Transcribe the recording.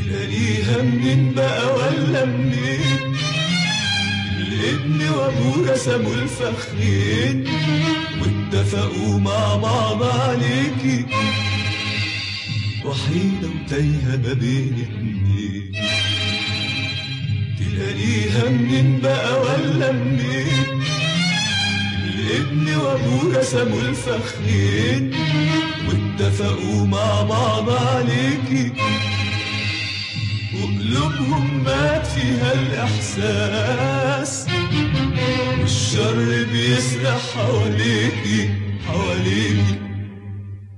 تلاقيها منين بقى ولا منين الابن وابوه رسموا الفخرين واتفقوا مع بعض عليكي وحيدة وتايهة ما بين اتنين تلاقيها منين بقى ولا منين الابن وابوه رسموا الفخرين واتفقوا مع بعض عليكي وقلوبهم مات فيها الإحساس والشر بيسرح حواليكي حواليكي